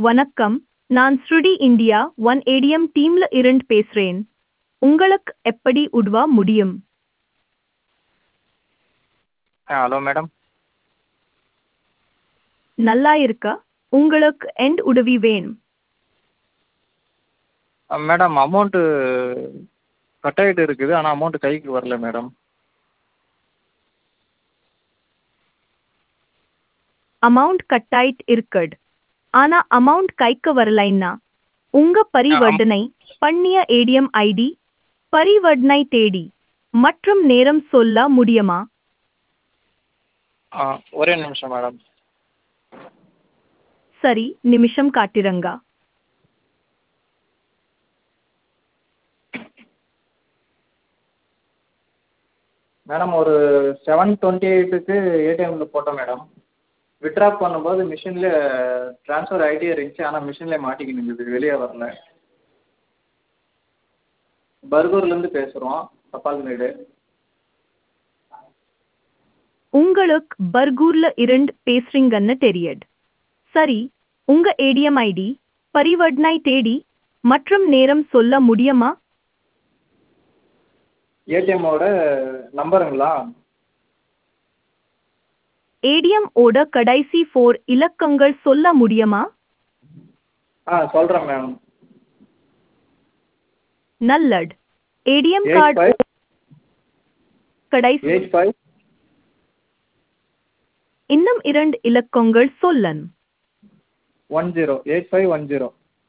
வணக்கம் நான் ஸ்ருடி இந்தியா ஒன் ஏடிஎம் டீம்ல இருந்து பேசுறேன் உங்களுக்கு எப்படி உதவ முடியும் ஆ ஹலோ மேடம் நல்லா இருக்க உங்களுக்கு எண்ட் உதவி வேணும் மேடம் அமௌண்ட்டு கட் ஆகிட்டு இருக்குது ஆனால் அமௌண்ட்டு கைக்கு வரல மேடம் அமௌண்ட் கட் ஆயிட்டு இருக்கட் ஆனா அமௌண்ட் கைக்கு வரலைன்னா உங்க பரிவர்த்தனை பண்ணிய ஏடிஎம் ஐடி பரிவர்த்தனை தேடி மற்றும் நேரம் சொல்ல முடியுமா ஆ ஒரே நிமிஷம் மேடம் சரி நிமிஷம் காட்டிரங்க மேடம் ஒரு செவன் டுவெண்ட்டி எயிட்டுக்கு ஏடிஎம்மில் போட்டேன் மேடம் வித்ட்ரா பண்ணும்போது மிஷினில் ட்ரான்ஸ்ஃபர் ஆகிட்டே இருந்துச்சு ஆனால் மிஷினில் மாட்டிக்கின்னு இருந்தது வெளியே வரல பர்கூர்லேருந்து பேசுகிறோம் தப்பால்மேடு உங்களுக்கு பர்கூர்ல இருந்து பேசுறீங்கன்னு தெரியுது சரி உங்க ஏடிஎம் ஐடி பரிவர்த்தனை தேடி மற்றும் நேரம் சொல்ல முடியுமா ஏடிஎம்மோட நம்பருங்களா ஏடிஎம் ஓட கடைசி ஃபோர் இலக்கங்கள் சொல்ல முடியுமா ஆ சொல்கிறேன் மேம் நல்லட் ஏடிஎம் எயிட் கார்டு ஃபைவ் கடைசி எயிட் ஃபைவ் இன்னும் இரண்டு இலக்கங்கள் சொல்லன் one zero eight five one zero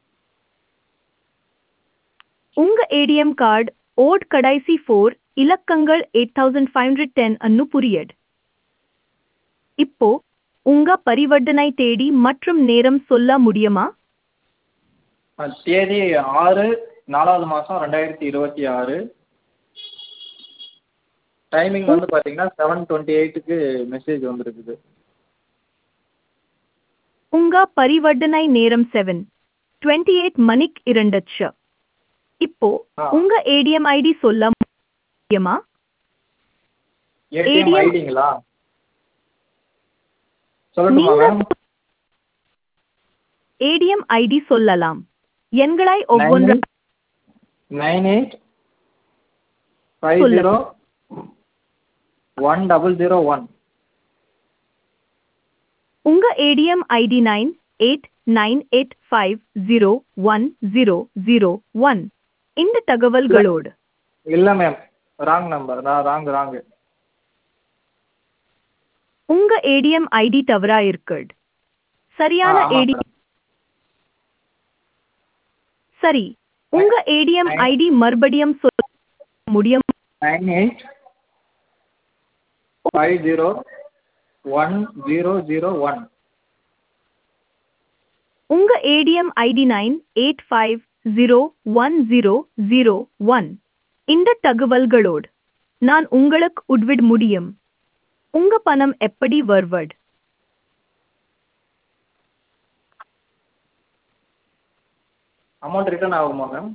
உங்க ஏடிஎம் கார்டு ஓட் கடைசி ஃபோர் இலக்கங்கள் eight thousand five hundred ten அன்னு புரியட் இப்போ உங்க பரிவர்த்தனை தேடி மற்றும் நேரம் சொல்ல முடியுமா தேதி ஆறு நாலாவது மாதம் ரெண்டாயிரத்தி இருபத்தி ஆறு டைமிங் வந்து பார்த்தீங்கன்னா செவன் டுவெண்ட்டி எயிட்டுக்கு மெசேஜ் வந்திருக்குது உங்க பரிவர்த்தனை நேரம் செவன் டுவெண்ட்டி எயிட் மணிக்கு இருந்துச்சு இப்போ ஆ. உங்க ஏடிஎம் ஐடி சொல்ல முடியுமா ஏடிஎம் ADM ஐடிங்களா சொல்லட்டுமா நீங்க மேம் ஏடிஎம் ஐடி சொல்லலாம் எண்களை ஒவ்வொன்றா நைன் எயிட் ஃபைவ் சொல்லுங்க. Zero one double zero one உங்க ATM ID nine eight nine eight five zero one zero zero one இந்த தகவல்களோடு இல்லை மேம் ராங் நம்பர் நான் ராங் ராங்கு உங்க ஏடிஎம் ஐடி தவறா இருக்குது சரியான ஆ, ஆமா ஏடி மேடம். சரி உங்க ஏடிஎம் Nine- ஐடி மறுபடியும் சொல்ல முடியும் nine eight five zero one zero zero one உங்க ATM ID nine eight five zero one zero zero one இந்த தகவல்களோடு நான் உங்களுக்கு உட்விட முடியும் உங்க பணம் எப்படி வருவட் அமௌண்ட் ரிட்டர்ன் ஆகுமா மேம்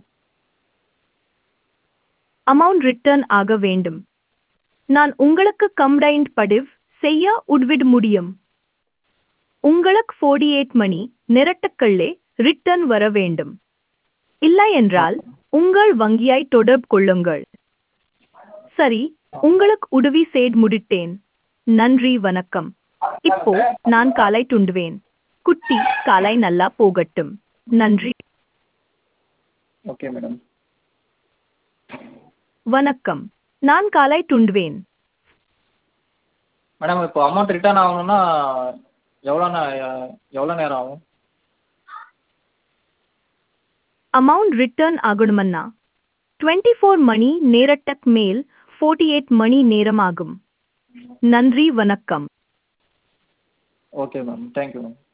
அமௌண்ட் ரிட்டர்ன் ஆக வேண்டும் நான் உங்களுக்கு கம்ப்ளைண்ட் பதிவு செய்ய உட்விட முடியும் உங்களுக்கு 48 மணி நிரட்டக்கள்ளே ரிட்டர்ன் வர வேண்டும் இல்லை என்றால் உங்கள் வங்கியை தொடர்பு கொள்ளுங்கள் சரி உங்களுக்கு உதவி செய்து முடித்தேன் நன்றி வணக்கம் இப்போ நான் காலை துண்டுவேன் குட்டி காலை நல்லா போகட்டும் நன்றி ஓகே மேடம் வணக்கம் நான் காலை துண்டுவேன் மேடம் இப்போ அமௌண்ட் ரிட்டர்ன் ஆகணும்னா எவ்வளோ நே எவ்வளோ நேரம் ஆகும் ಅಮೌಂಟ್ ರಿಟರ್ನ್ ಆಗணுಮನ್ನ டுவெண்ட்டி ஃபோர் மணி நேரட்டக் மேல் ஃபோர்ட்டி எயிட் மணி நேரமாகும் நன்றி வணக்கம் ஓகே மேம் தேங்க்யூ மேம்